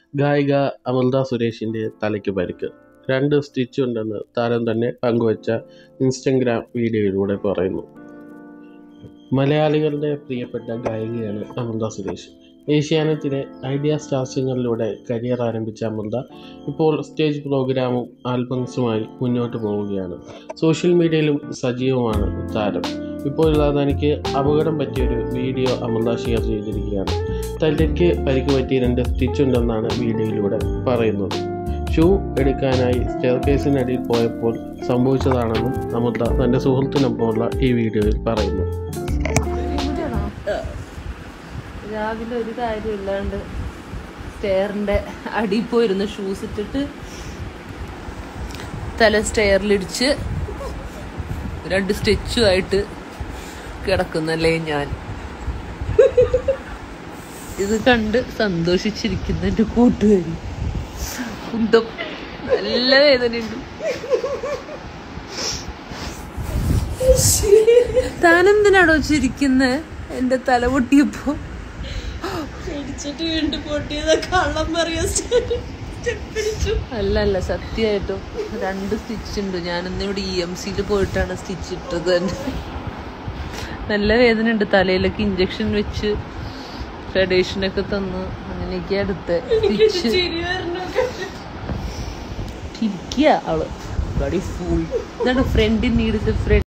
ഗായിക അമൃത സുരേഷിൻ്റെ തലയ്ക്ക് പരിക്ക് രണ്ട് സ്റ്റിച്ച് ഉണ്ടെന്ന് താരം തന്നെ പങ്കുവച്ച ഇൻസ്റ്റഗ്രാം വീഡിയോയിലൂടെ പറയുന്നു മലയാളികളുടെ പ്രിയപ്പെട്ട ഗായികയാണ് അമൃത സുരേഷ് ഏഷ്യാനെറ്റിലെ ഐഡിയ സ്റ്റാർ സിംഗറിലൂടെ കരിയർ ആരംഭിച്ച അമൃത ഇപ്പോൾ സ്റ്റേജ് പ്രോഗ്രാമും ആൽബംസുമായി മുന്നോട്ട് പോവുകയാണ് സോഷ്യൽ മീഡിയയിലും സജീവമാണ് താരം ഇപ്പോൾ ഇതാ തനിക്ക് അപകടം പറ്റിയൊരു വീഡിയോ അമൃത ഷെയർ ചെയ്തിരിക്കുകയാണ് തലയ്ക്ക് പരിക്ക് പറ്റിയ രണ്ട് സ്റ്റിച്ച് ഉണ്ടെന്നാണ് വീഡിയോയിലൂടെ പറയുന്നത് ഷൂ എടുക്കാനായി സ്റ്റെയർ കേസിനടിയിൽ പോയപ്പോൾ സംഭവിച്ചതാണെന്നും അമൃത തൻ്റെ സുഹൃത്തിനൊപ്പമുള്ള ഈ വീഡിയോയിൽ പറയുന്നു രാവിലെ ഒരു കാര്യം ഇല്ലാണ്ട് സ്റ്റെയറിന്റെ അടിയിൽ പോയിരുന്ന് ഷൂസ് ഇട്ടിട്ട് തല സ്റ്റെയറിലിടിച്ച് രണ്ട് സ്റ്റിച്ചുമായിട്ട് കിടക്കുന്നല്ലേ ഞാൻ ഇത് കണ്ട് സന്തോഷിച്ചിരിക്കുന്ന എൻ്റെ കൂട്ടുകാരി കുന്തം നല്ല വേദനയുണ്ട് താനെന്തിനാണോ ചിരിക്കുന്നത് എൻ്റെ തല പൊട്ടിയപ്പോ പിടിച്ചിട്ട് വീണ്ടും പൊട്ടിയത് കള്ളം പറയാ അല്ല അല്ല സത്യമായിട്ടും രണ്ട് സ്റ്റിച്ച് ഉണ്ട് ഞാനിന്ന് ഇവിടെ ഇ എം സിയിൽ പോയിട്ടാണ് സ്റ്റിച്ച് ഇട്ടത് തന്നെ നല്ല വേദന ഉണ്ട് തലയിലൊക്കെ ഇഞ്ചക്ഷൻ വെച്ച് ഫെഡേഷനൊക്കെ തന്ന് അങ്ങനെയൊക്കെ അടുത്ത് സ്റ്റിച്ച് ഇരിക്കുക ആള് ഫുൾ ഇതാണ് ഫ്രണ്ടിൻ നീഡ് ഫ്രണ്ട്